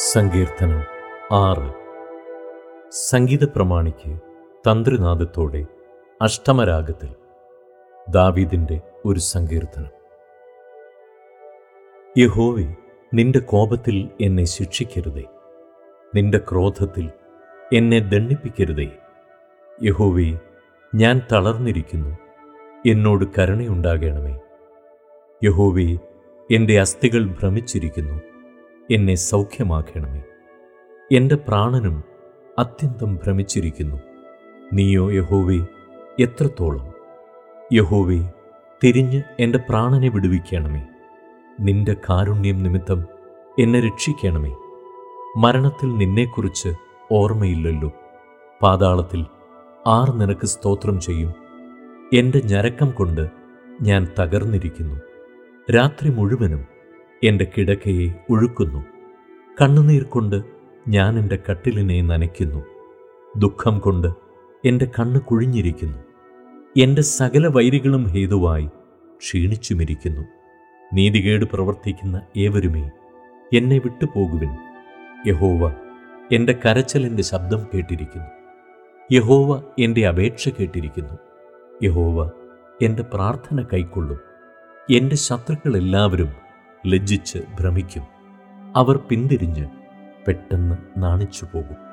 സങ്കീർത്തനം ആറ് സംഗീത പ്രമാണിക്ക് തന്ത്രിനാദത്തോടെ അഷ്ടമരാഗത്തിൽ ദാവീദിന്റെ ഒരു സങ്കീർത്തനം യഹോവേ നിന്റെ കോപത്തിൽ എന്നെ ശിക്ഷിക്കരുതേ നിന്റെ ക്രോധത്തിൽ എന്നെ ദണ്ഡിപ്പിക്കരുതേ യഹോവേ ഞാൻ തളർന്നിരിക്കുന്നു എന്നോട് കരുണയുണ്ടാകണമേ യഹോവേ എൻ്റെ അസ്ഥികൾ ഭ്രമിച്ചിരിക്കുന്നു എന്നെ സൗഖ്യമാക്കണമേ എൻ്റെ പ്രാണനും അത്യന്തം ഭ്രമിച്ചിരിക്കുന്നു നീയോ യഹോവേ എത്രത്തോളം യഹോവേ തിരിഞ്ഞ് എൻ്റെ പ്രാണനെ വിടുവിക്കണമേ നിന്റെ കാരുണ്യം നിമിത്തം എന്നെ രക്ഷിക്കണമേ മരണത്തിൽ നിന്നെക്കുറിച്ച് ഓർമ്മയില്ലല്ലോ പാതാളത്തിൽ ആർ നിനക്ക് സ്തോത്രം ചെയ്യും എൻ്റെ ഞരക്കം കൊണ്ട് ഞാൻ തകർന്നിരിക്കുന്നു രാത്രി മുഴുവനും എൻ്റെ കിടക്കയെ ഒഴുക്കുന്നു കണ്ണുനീർ കൊണ്ട് ഞാൻ എൻ്റെ കട്ടിലിനെ നനയ്ക്കുന്നു ദുഃഖം കൊണ്ട് എൻ്റെ കണ്ണ് കുഴിഞ്ഞിരിക്കുന്നു എൻ്റെ സകല വൈരികളും ഹേതുവായി ക്ഷീണിച്ചുമിരിക്കുന്നു നീതികേട് പ്രവർത്തിക്കുന്ന ഏവരുമേ എന്നെ വിട്ടുപോകുവിൻ യഹോവ എൻ്റെ കരച്ചലിൻ്റെ ശബ്ദം കേട്ടിരിക്കുന്നു യഹോവ എൻ്റെ അപേക്ഷ കേട്ടിരിക്കുന്നു യഹോവ എൻ്റെ പ്രാർത്ഥന കൈക്കൊള്ളും എൻ്റെ ശത്രുക്കൾ എല്ലാവരും ലജ്ജിച്ച് ഭ്രമിക്കും അവർ പിന്തിരിഞ്ഞ് പെട്ടെന്ന് നാണിച്ചു പോകും